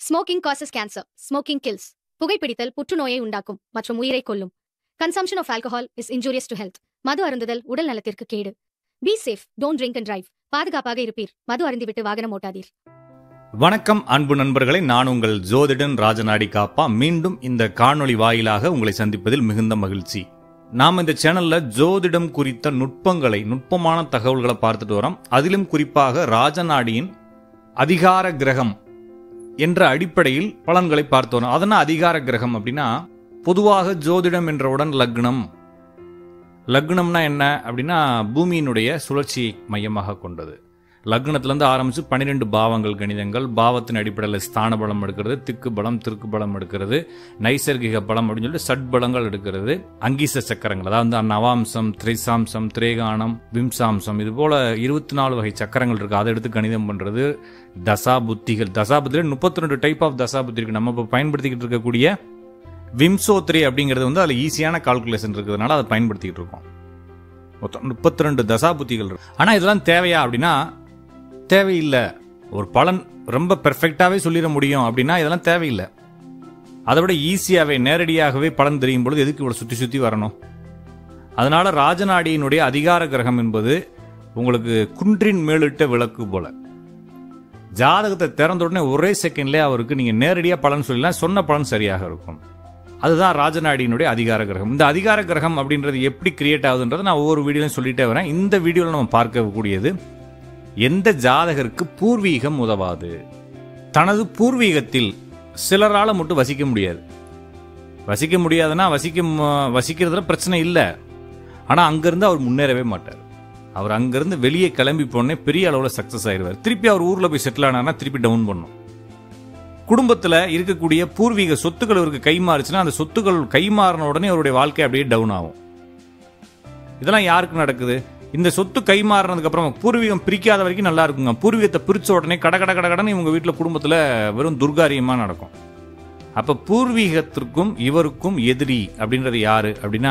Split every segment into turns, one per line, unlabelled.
smoking causes cancer smoking kills புகைப்பிடித்தல் புற்றுநோயை உண்டாக்கும் மற்றும் உயிரை கொல்லும் consumption of alcohol is injurious to health மது அருந்துதல் உடல் நலத்திற்கு கேடு be safe don't drink and drive பாதுகாப்பாக இருப்பீர் மது அருந்திவிட்டு வாகனம் ஓட்டாதீர்
வணக்கம் அன்பு நண்பர்களே நான் உங்கள் ஜோதிடன் ராஜநாடி காப்பா மீண்டும் இந்த காணொளி வாயிலாக உங்களை சந்திப்பதில் மிகுந்த மகிழ்ச்சி நாம் இந்த சேனல்ல ஜோதிடம் குறித்த நுட்பங்களை நுட்பமான தகவல்களை பார்த்துட்டு வரோம் அதிலும் குறிப்பாக ராஜநாடியின் அதிகார கிரகம் என்ற அடிப்படையில் பலன்களை பார்த்து வரோம் அதனால் அதிகார கிரகம் அப்படின்னா பொதுவாக ஜோதிடம் என்றவுடன் லக்னம் லக்னம்னா என்ன அப்படின்னா பூமியினுடைய சுழற்சியை மையமாக கொண்டது லக்னத்திலேருந்து ஆரம்பித்து பன்னிரெண்டு பாவங்கள் கணிதங்கள் பாவத்தின் அடிப்படையில் ஸ்தான பலம் எடுக்கிறது திக்கு பலம் திருக்கு பலம் எடுக்கிறது நைசர்கிக பலம் அப்படின்னு சொல்லிட்டு சட் பலங்கள் எடுக்கிறது அங்கீச சக்கரங்கள் அதாவது நவாம்சம் திரைசாம்சம் திரேகானம் விம்சாம்சம் இது போல இருபத்தி நாலு வகை சக்கரங்கள் இருக்கு அதை எடுத்து கணிதம் பண்றது தசா புத்திகள் தசா புத்திகள் முப்பத்தி ரெண்டு டைப் ஆஃப் தசா புத்தி இருக்கு நம்ம இப்போ பயன்படுத்திக்கிட்டு இருக்கக்கூடிய விம்சோத்ரி அப்படிங்கிறது வந்து அதில் ஈஸியான கால்குலேஷன் இருக்கிறதுனால அதை பயன்படுத்திக்கிட்டு இருக்கோம் மொத்தம் முப்பத்தி ரெண்டு தசா புத்திகள் இருக்கு ஆனால் இதெல்லாம் தேவையா அப்படின்னா தேவையில்லை ஒரு பலன் ரொம்ப பெர்ஃபெக்டாகவே சொல்லிட முடியும் அப்படின்னா இதெல்லாம் தேவையில்லை அதை விட ஈஸியாகவே நேரடியாகவே பலன் தெரியும் பொழுது எதுக்கு இவ்வளோ சுற்றி சுற்றி வரணும் அதனால ராஜநாடியினுடைய அதிகார கிரகம் என்பது உங்களுக்கு குன்றின் மேலிட்ட விளக்கு போல ஜாதகத்தை திறந்த உடனே ஒரே செகண்ட்லேயே அவருக்கு நீங்கள் நேரடியாக பலன் சொல்லலாம் சொன்ன பலன் சரியாக இருக்கும் அதுதான் ராஜநாடியினுடைய அதிகார கிரகம் இந்த அதிகார கிரகம் அப்படின்றது எப்படி கிரியேட் ஆகுதுன்றதை நான் ஒவ்வொரு வீடியோலையும் சொல்லிட்டே வரேன் இந்த வீடியோவில் நம்ம பார்க்கக்கூடியது எந்த ஜாதகருக்கு பூர்வீகம் உதவாது தனது பூர்வீகத்தில் சிலரால மட்டும் வசிக்க முடியாது வசிக்க முடியாதுன்னா வசிக்க ம- வசிக்கிறதுல பிரச்சனை இல்லை ஆனால் அங்கேருந்து அவர் முன்னேறவே மாட்டார் அவர் அங்கேருந்து வெளியே கிளம்பி போனே பெரிய அளவில் சக்ஸஸ் ஆயிடுவார் திருப்பி அவர் ஊரில் போய் செட்டில் ஆனார்னா திருப்பி டவுன் பண்ணும் குடும்பத்தில் இருக்கக்கூடிய பூர்வீக சொத்துக்கள் அவருக்கு கைமாறுச்சுன்னா அந்த சொத்துக்கள் கைமாறின உடனே அவருடைய வாழ்க்கை அப்படியே டவுன் ஆகும் இதெல்லாம் யாருக்கு நடக்குது இந்த சொத்து கைமாறினதுக்கு அப்புறம் பூர்வீகம் பிரிக்காத வரைக்கும் நல்லா இருக்குங்க பூர்வீகத்தை பிரிச்ச உடனே கட கட கட கடன்னு இவங்க வீட்டில் குடும்பத்தில் வெறும் துர்காரியமா நடக்கும் அப்ப பூர்வீகத்திற்கும் இவருக்கும் எதிரி அப்படின்றது யாரு அப்படின்னா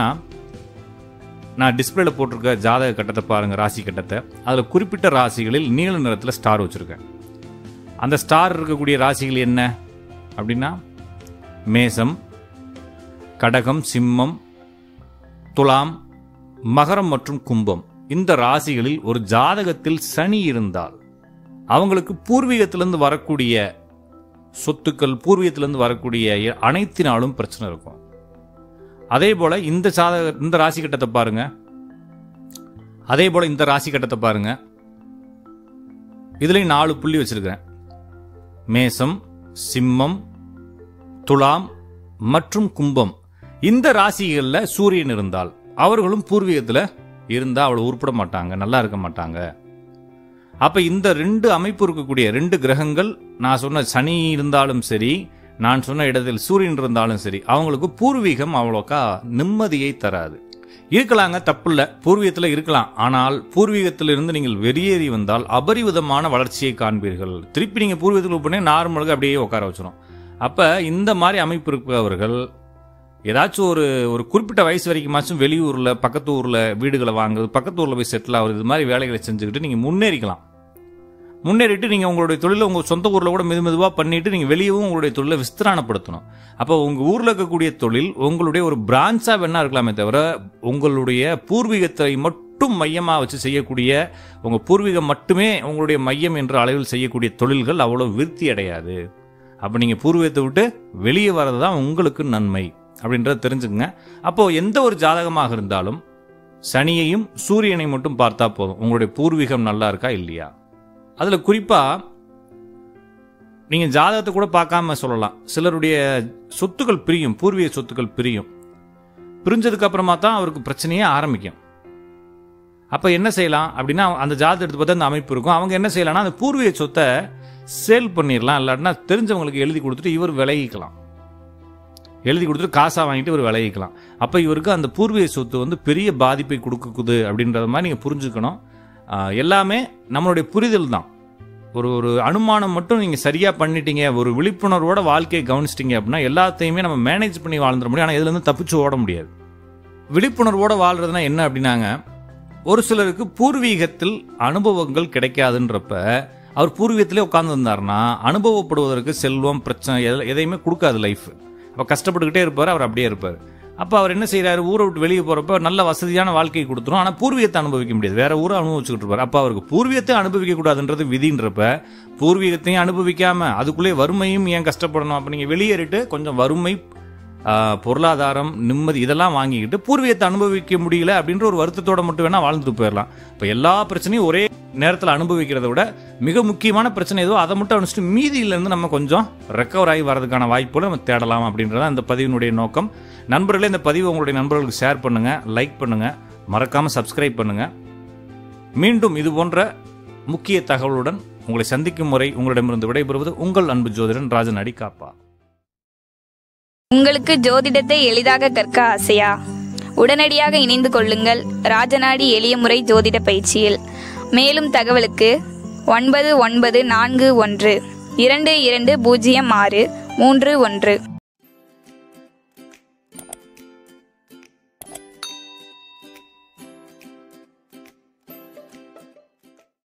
நான் டிஸ்பிளேல போட்டிருக்க ஜாதக கட்டத்தை பாருங்க ராசி கட்டத்தை அதில் குறிப்பிட்ட ராசிகளில் நீல நிறத்தில் ஸ்டார் வச்சிருக்கேன் அந்த ஸ்டார் இருக்கக்கூடிய ராசிகள் என்ன அப்படின்னா மேசம் கடகம் சிம்மம் துலாம் மகரம் மற்றும் கும்பம் இந்த ராசிகளில் ஒரு ஜாதகத்தில் சனி இருந்தால் அவங்களுக்கு பூர்வீகத்திலிருந்து வரக்கூடிய சொத்துக்கள் பூர்வீகத்திலிருந்து வரக்கூடிய எ- அனைத்தினாலும் பிரச்சனை இருக்கும் அதே போல இந்த ஜாதக இந்த ராசி கட்டத்தை பாருங்க அதே போல இந்த ராசி கட்டத்தை பாருங்க இதுலயும் நாலு புள்ளி வச்சிருக்கிறேன் மேசம் சிம்மம் துலாம் மற்றும் கும்பம் இந்த ராசிகளில் சூரியன் இருந்தால் அவர்களும் பூர்வீகத்தில் இருந்தா அவ்வளவு உருப்பட மாட்டாங்க நல்லா இருக்க மாட்டாங்க அப்ப இந்த ரெண்டு அமைப்பு இருக்கக்கூடிய ரெண்டு கிரகங்கள் நான் சொன்ன சனி இருந்தாலும் சரி நான் சொன்ன இடத்தில் சூரியன் இருந்தாலும் சரி அவங்களுக்கு பூர்வீகம் அவ்வளோக்கா நிம்மதியை தராது இருக்கலாங்க தப்பில்ல பூர்வீகத்தில் இருக்கலாம் ஆனால் பூர்வீகத்தில் இருந்து நீங்கள் வெளியேறி வந்தால் அபரிவிதமான வளர்ச்சியை காண்பீர்கள் திருப்பி நீங்கள் பூர்வீகத்தில் போனே நார்மலுக்கு அப்படியே உட்கார வச்சிரும் அப்ப இந்த மாதிரி அமைப்பு இருப்பவர்கள் ஏதாச்சும் ஒரு ஒரு குறிப்பிட்ட வயசு வரைக்குமாச்சும் வெளியூர்ல பக்கத்து ஊர்ல வீடுகளை வாங்குறது பக்கத்து ஊர்ல போய் செட்டில் ஆகுறது இது மாதிரி வேலைகளை செஞ்சுக்கிட்டு நீங்க முன்னேறிக்கலாம் முன்னேறிட்டு நீங்க உங்களுடைய தொழிலை உங்க சொந்த ஊர்ல கூட மெது மெதுவா பண்ணிட்டு நீங்க வெளியவும் உங்களுடைய தொழிலை விஸ்திரானப்படுத்தணும் அப்போ உங்க ஊர்ல இருக்கக்கூடிய தொழில் உங்களுடைய ஒரு பிரான்ச்சா வேணா இருக்கலாமே தவிர உங்களுடைய பூர்வீகத்தை மட்டும் மையமா வச்சு செய்யக்கூடிய உங்க பூர்வீகம் மட்டுமே உங்களுடைய மையம் என்ற அளவில் செய்யக்கூடிய தொழில்கள் அவ்வளவு விருத்தி அடையாது அப்ப நீங்க பூர்வீகத்தை விட்டு வெளியே வர்றது தான் உங்களுக்கு நன்மை அப்படின்றத தெரிஞ்சுக்கங்க அப்போ எந்த ஒரு ஜாதகமாக இருந்தாலும் சனியையும் சூரியனை மட்டும் பார்த்தா போதும் உங்களுடைய பூர்வீகம் நல்லா இருக்கா இல்லையா அதுல குறிப்பா நீங்க ஜாதகத்தை கூட பார்க்காம சொல்லலாம் சிலருடைய சொத்துக்கள் பிரியும் பூர்வீக சொத்துக்கள் பிரியும் பிரிஞ்சதுக்கு அப்புறமா தான் அவருக்கு பிரச்சனையே ஆரம்பிக்கும் அப்ப என்ன செய்யலாம் அப்படின்னா அந்த ஜாதகத்தை பார்த்தா அந்த அமைப்பு இருக்கும் அவங்க என்ன செய்யலாம்னா அந்த பூர்வீக சொத்தை சேல் பண்ணிடலாம் இல்லாட்டினா தெரிஞ்சவங்களுக்கு எழுதி கொடுத்துட்டு இவர் விலகிக்கலாம் எழுதி கொடுத்துட்டு காசா வாங்கிட்டு இவர் விளைவிக்கலாம் அப்போ இவருக்கு அந்த பூர்வீக சொத்து வந்து பெரிய பாதிப்பை கொடுக்குது அப்படின்றத மாதிரி நீங்கள் புரிஞ்சுக்கணும் ஆஹ் எல்லாமே நம்மளுடைய புரிதல் தான் ஒரு ஒரு அனுமானம் மட்டும் நீங்கள் சரியாக பண்ணிட்டீங்க ஒரு விழிப்புணர்வோட வாழ்க்கையை கவனிச்சிட்டீங்க அப்படின்னா எல்லாத்தையுமே நம்ம மேனேஜ் பண்ணி வாழ்ந்துட முடியும் ஆனால் இதுலேருந்து தப்பிச்சு ஓட முடியாது விழிப்புணர்வோட வாழ்றதுனா என்ன அப்படின்னாங்க ஒரு சிலருக்கு பூர்வீகத்தில் அனுபவங்கள் கிடைக்காதுன்றப்ப அவர் பூர்வீகத்திலே உட்காந்துருந்தாருன்னா அனுபவப்படுவதற்கு செல்வம் பிரச்சனை எத- எதையுமே கொடுக்காது லைஃப் அப்போ கஷ்டப்பட்டுக்கிட்டே இருப்பார் அவர் அப்படியே இருப்பார் அப்போ அவர் என்ன செய்றாரு ஊரை விட்டு வெளியே போகிறப்ப நல்ல வசதியான வாழ்க்கையை கொடுத்துரும் ஆனால் பூர்வீகத்தை அனுபவிக்க முடியாது வேற ஊரை அனுபவிச்சுக்கிட்டு இருப்பார் அப்போ அவருக்கு பூர்வீகத்தை அனுபவிக்க கூடாதுன்றது விதின்றப்ப பூர்வீகத்தையும் அனுபவிக்காம அதுக்குள்ளே வறுமையும் ஏன் கஷ்டப்படணும் அப்போ நீங்கள் வெளியேறிட்டு கொஞ்சம் வறுமை ஆஹ், பொருளாதாரம் நிம்மதி இதெல்லாம் வாங்கிக்கிட்டு பூர்வீகத்தை அனுபவிக்க முடியல அப்படின்ற ஒரு வருத்தத்தோட மட்டும் வேணா வாழ்ந்துட்டு போயிடலாம் இப்போ எல்லா பிரச்சனையும் ஒரே நேரத்தில் அனுபவிக்கிறத விட மிக முக்கியமான பிரச்சனை ஏதோ அதை மட்டும் அனுப்பிச்சிட்டு மீதியிலேருந்து நம்ம கொஞ்சம் ரெக்கவர் ஆகி வரதுக்கான வாய்ப்புகளை நம்ம தேடலாம் அப்படின்றத இந்த பதிவினுடைய நோக்கம் நண்பர்களே இந்த பதிவு உங்களுடைய நண்பர்களுக்கு ஷேர் பண்ணுங்க லைக் பண்ணுங்க மறக்காம சப்ஸ்கிரைப் பண்ணுங்க மீண்டும் இது போன்ற முக்கிய தகவலுடன் உங்களை சந்திக்கும் முறை உங்களிடமிருந்து விடைபெறுவது உங்கள் அன்பு ஜோதிடன் ராஜன் அடி காப்பா
உங்களுக்கு ஜோதிடத்தை எளிதாக கற்க ஆசையா உடனடியாக இணைந்து கொள்ளுங்கள் ராஜநாடி எளிய முறை ஜோதிட பயிற்சியில் மேலும் தகவலுக்கு ஒன்பது ஒன்பது நான்கு ஒன்று இரண்டு இரண்டு பூஜ்ஜியம் ஆறு மூன்று ஒன்று